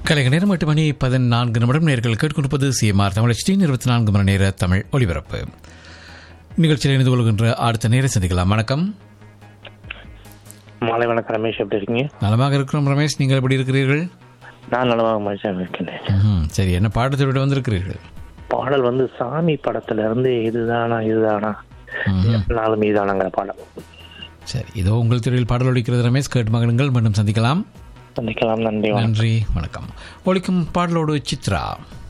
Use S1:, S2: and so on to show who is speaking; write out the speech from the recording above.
S1: கலைக நேரம் எட்டு மணி பதினான்கு நிமிடம் நேர்கள் கேட்கொண்டிருப்பது சிஎம்ஆர் தமிழ் ஸ்டீன் இருபத்தி நான்கு மணி நேர தமிழ் ஒலிபரப்பு நிகழ்ச்சியில் இணைந்து கொள்கின்ற அடுத்த நேரம் சந்திக்கலாம் வணக்கம்
S2: மாலை வணக்கம் ரமேஷ் எப்படி இருக்கீங்க
S1: நலமாக இருக்கிறோம் ரமேஷ் நீங்கள் எப்படி இருக்கிறீர்கள்
S2: நான் நலமாக மனுஷன் இருக்கின்றேன்
S1: ம்ஹும். சரி என்ன பாடத்தை விட வந்திருக்கிறீர்கள்
S2: பாடல் வந்து சாமி படத்துல இருந்து இதுதானா இதுதானா நாளும் இதுதானாங்கிற பாடல்
S1: சரி இதோ உங்கள் துறையில் பாடல் ஒழிக்கிறது ரமேஷ் கேட்டு மகனுங்கள் மீண்டும் சந்திக்கலாம்
S2: சந்திக்கலாம் நன்றி வணக்கம்
S1: நன்றி வணக்கம் ஒழிக்கும் பாடலோடு சித்ரா